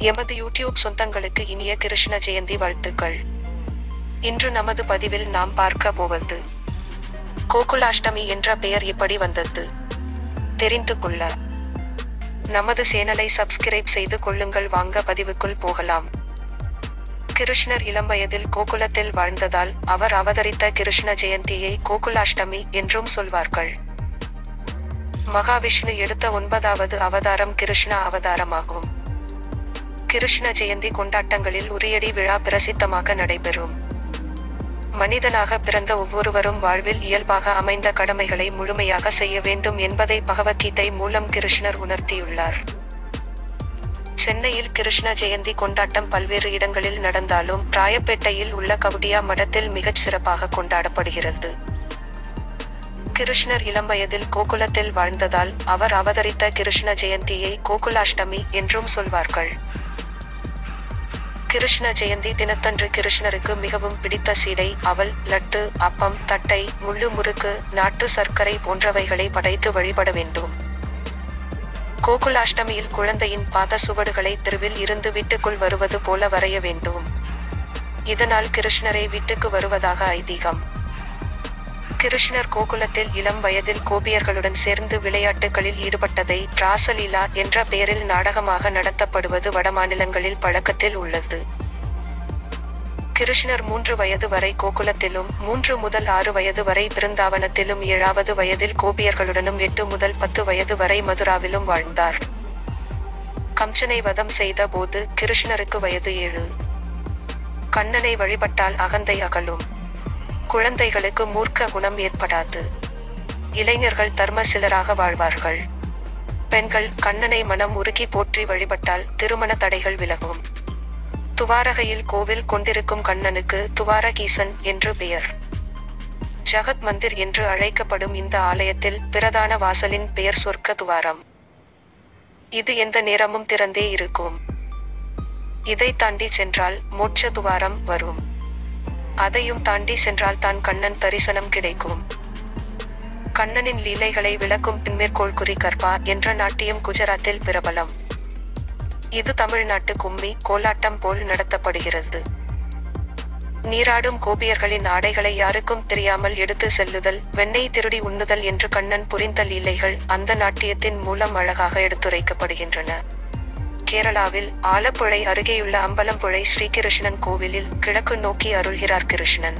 எமது யூடியூப் சொந்தங்களுக்கு இனிய கிருஷ்ண ஜெயந்தி வாழ்த்துக்கள் இன்று நமது பதிவில் நாம் பார்க்க போவது கோகுலாஷ்டமி என்ற பெயர் எப்படி வந்தது தெரிந்து கொள்ள நமது சேனலை சப்ஸ்கிரைப் செய்து கொள்ளுங்கள் வாங்க பதிவுக்குள் போகலாம் கிருஷ்ணர் இளம் வயதில் கோகுலத்தில் வாழ்ந்ததால் அவர் அவதரித்த கிருஷ்ண ஜெயந்தியை கோகுலாஷ்டமி என்றும் சொல்வார்கள் மகாவிஷ்ணு எடுத்த ஒன்பதாவது அவதாரம் கிருஷ்ண அவதாரமாகும் கிருஷ்ண ஜெயந்தி கொண்டாட்டங்களில் உரியடி விழா பிரசித்தமாக நடைபெறும் மனிதனாக பிறந்த ஒவ்வொருவரும் வாழ்வில் இயல்பாக அமைந்த கடமைகளை முழுமையாக செய்ய வேண்டும் என்பதை பகவத்கீதை மூலம் கிருஷ்ணர் உணர்த்தியுள்ளார் சென்னையில் கிருஷ்ண ஜெயந்தி கொண்டாட்டம் பல்வேறு இடங்களில் நடந்தாலும் ராயப்பேட்டையில் உள்ள கவுடியா மடத்தில் மிகச் சிறப்பாக கொண்டாடப்படுகிறது கிருஷ்ணர் இளம் வயதில் கோகுலத்தில் வாழ்ந்ததால் அவர் அவதரித்த கிருஷ்ண ஜெயந்தியை கோகுலாஷ்டமி என்றும் சொல்வார்கள் கிருஷ்ண ஜெயந்தி தினத்தன்று கிருஷ்ணருக்கு மிகவும் பிடித்த சீடை அவல் லட்டு அப்பம் தட்டை முள்ளு முறுக்கு நாட்டு சர்க்கரை போன்றவைகளை படைத்து வழிபட வேண்டும் கோகுலாஷ்டமியில் குழந்தையின் பாத சுவடுகளை தெருவில் இருந்து வீட்டுக்குள் வருவது போல வரைய வேண்டும் இதனால் கிருஷ்ணரை வீட்டுக்கு வருவதாக ஐதீகம் கிருஷ்ணர் கோகுலத்தில் இளம் வயதில் கோபியர்களுடன் சேர்ந்து விளையாட்டுகளில் ஈடுபட்டதை ராசலீலா என்ற பெயரில் நாடகமாக நடத்தப்படுவது வடமாநிலங்களில் பழக்கத்தில் உள்ளது கிருஷ்ணர் மூன்று வயது வரை கோகுலத்திலும் மூன்று முதல் ஆறு வயது வரை பிருந்தாவனத்திலும் ஏழாவது வயதில் கோபியர்களுடனும் எட்டு முதல் பத்து வயது வரை மதுராவிலும் வாழ்ந்தார் கம்சனை வதம் செய்த போது கிருஷ்ணருக்கு வயது ஏழு கண்ணனை வழிபட்டால் அகந்தை அகலும் குழந்தைகளுக்கு மூர்க்க குணம் ஏற்படாது இளைஞர்கள் தர்மசிலராக வாழ்வார்கள் பெண்கள் கண்ணனை மனம் உருகி போற்றி வழிபட்டால் திருமண தடைகள் விலகும் துவாரகையில் கோவில் கொண்டிருக்கும் கண்ணனுக்கு துவாரகீசன் என்று பெயர் ஜகத் மந்திர் என்று அழைக்கப்படும் இந்த ஆலயத்தில் பிரதான வாசலின் பெயர் சொர்க்க துவாரம் இது எந்த நேரமும் திறந்தே இருக்கும் இதை தாண்டி சென்றால் மோட்ச துவாரம் வரும் அதையும் தாண்டி சென்றால் தான் கண்ணன் தரிசனம் கிடைக்கும் கண்ணனின் லீலைகளை விளக்கும் பின்மேற்கோள் குறி கர்பா என்ற நாட்டியம் குஜராத்தில் பிரபலம் இது தமிழ்நாட்டு கும்மி கோலாட்டம் போல் நடத்தப்படுகிறது நீராடும் கோபியர்களின் ஆடைகளை யாருக்கும் தெரியாமல் எடுத்து செல்லுதல் வெண்ணெய் திருடி உண்ணுதல் என்று கண்ணன் புரிந்த லீலைகள் அந்த நாட்டியத்தின் மூலம் அழகாக எடுத்துரைக்கப்படுகின்றன கேரளாவில் ஆலப்புழை அருகேயுள்ள அம்பலம்புழை ஸ்ரீகிருஷ்ணன் கோவிலில் கிழக்கு நோக்கி அருள்கிறார் கிருஷ்ணன்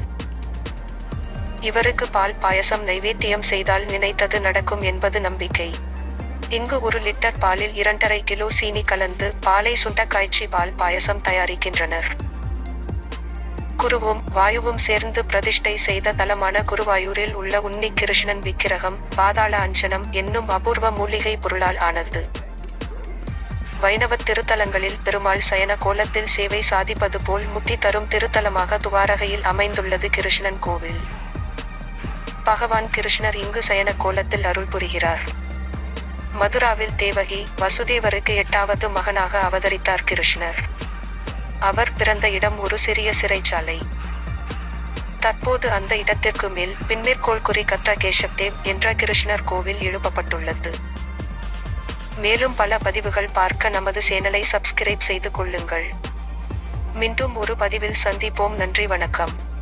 இவருக்கு பால் பாயசம் நைவேத்தியம் செய்தால் நினைத்தது நடக்கும் என்பது நம்பிக்கை இங்கு ஒரு லிட்டர் பாலில் இரண்டரை கிலோ சீனி கலந்து பாலை சுண்ட காய்ச்சி பால் பாயசம் தயாரிக்கின்றனர் குருவும் வாயுவும் சேர்ந்து பிரதிஷ்டை செய்த தலமான குருவாயூரில் உள்ள உன்னி கிருஷ்ணன் விக்கிரகம் பாதாள அஞ்சனம் என்னும் அபூர்வ மூலிகை பொருளால் ஆனது வைணவ திருத்தலங்களில் பெருமாள் சயன கோலத்தில் சேவை சாதிப்பது போல் முத்தி தரும் திருத்தலமாக துவாரகையில் அமைந்துள்ளது கிருஷ்ணன் கோவில் பகவான் கிருஷ்ணர் இங்கு சயன கோலத்தில் அருள் புரிகிறார் மதுராவில் தேவகி வசுதேவருக்கு எட்டாவது மகனாக அவதரித்தார் கிருஷ்ணர் அவர் பிறந்த இடம் ஒரு சிறிய சிறைச்சாலை தற்போது அந்த இடத்திற்கு மேல் பின்மேற்கோள் குறி கற்ற கேசப்தேவ் என்ற கிருஷ்ணர் கோவில் எழுப்பப்பட்டுள்ளது மேலும் பல பதிவுகள் பார்க்க நமது சேனலை சப்ஸ்கிரைப் செய்து கொள்ளுங்கள் மீண்டும் ஒரு பதிவில் சந்திப்போம் நன்றி வணக்கம்